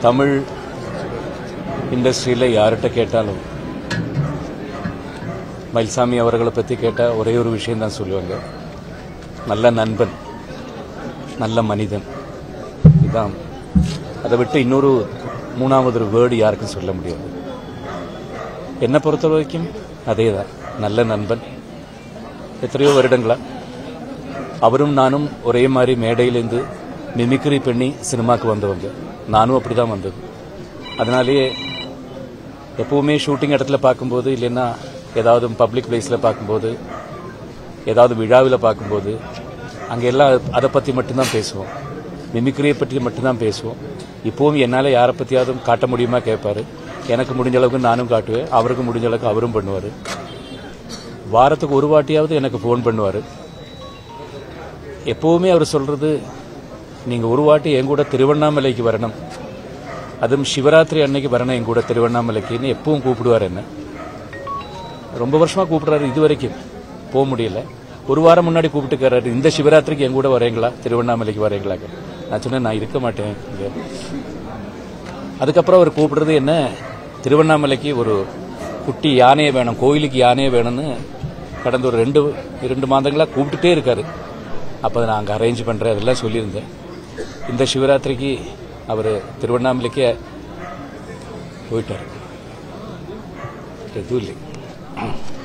தமிழ் இண்டஸ்ட்ரியில் யார்கிட்ட கேட்டாலும் மயில்சாமி அவர்களை பற்றி கேட்டால் ஒரே ஒரு விஷயம் தான் சொல்லுவாங்க நல்ல நண்பன் நல்ல மனிதன் இதான் அதை விட்டு இன்னொரு மூணாவது ஒரு வேர்டு யாருக்கும் சொல்ல முடியாது என்னை பொறுத்த வரைக்கும் அதே தான் நல்ல நண்பன் எத்தனையோ வருடங்களா அவரும் நானும் ஒரே மாதிரி மேடையிலேருந்து மிமிக்ரி பண்ணி சினிமாக்கு வந்தவங்க நானும் அப்படி தான் வந்தது அதனாலேயே எப்பவுமே ஷூட்டிங் இடத்துல பார்க்கும்போது இல்லைன்னா ஏதாவது பப்ளிக் பிளேஸில் பார்க்கும்போது ஏதாவது விழாவில் பார்க்கும்போது அங்கே எல்லாம் அதை பற்றி மட்டும்தான் பேசுவோம் மிமிக்ரியை பற்றி மட்டும்தான் பேசுவோம் இப்போவும் என்னால் யாரை பற்றியாவது காட்ட முடியுமா கேட்பாரு எனக்கு முடிஞ்ச அளவுக்கு நானும் காட்டுவேன் அவருக்கு முடிஞ்ச அளவுக்கு அவரும் பண்ணுவார் வாரத்துக்கு ஒரு வாட்டியாவது எனக்கு ஃபோன் பண்ணுவார் எப்போவுமே அவர் சொல்கிறது நீங்கள் ஒரு வாட்டி என் கூட திருவண்ணாமலைக்கு வரணும் அதுவும் சிவராத்திரி அன்னைக்கு வரணும் என் கூட திருவண்ணாமலைக்குன்னு எப்பவும் கூப்பிடுவார் என்ன ரொம்ப வருஷமாக கூப்பிடுறாரு இது வரைக்கும் போக முடியல ஒரு வாரம் முன்னாடி கூப்பிட்டுக்கிறாரு இந்த சிவராத்திரிக்கு என் கூட வரீங்களா திருவண்ணாமலைக்கு வரீங்களா நான் சொன்னேன் நான் இருக்க மாட்டேன் இங்க அதுக்கப்புறம் அவர் கூப்பிடுறது என்ன திருவண்ணாமலைக்கு ஒரு குட்டி யானையை வேணும் கோயிலுக்கு யானையை வேணும்னு கடந்த ஒரு ரெண்டு இரண்டு மாதங்களா கூப்பிட்டுட்டே இருக்காரு அப்போ நான் அங்கே அரேஞ்ச் பண்ணுறேன் அதெல்லாம் சொல்லியிருந்தேன் இந்த சிவராத்திரிக்கு அவர் திருவண்ணாமலைக்கே போயிட்டார் எதுவும் இல்லை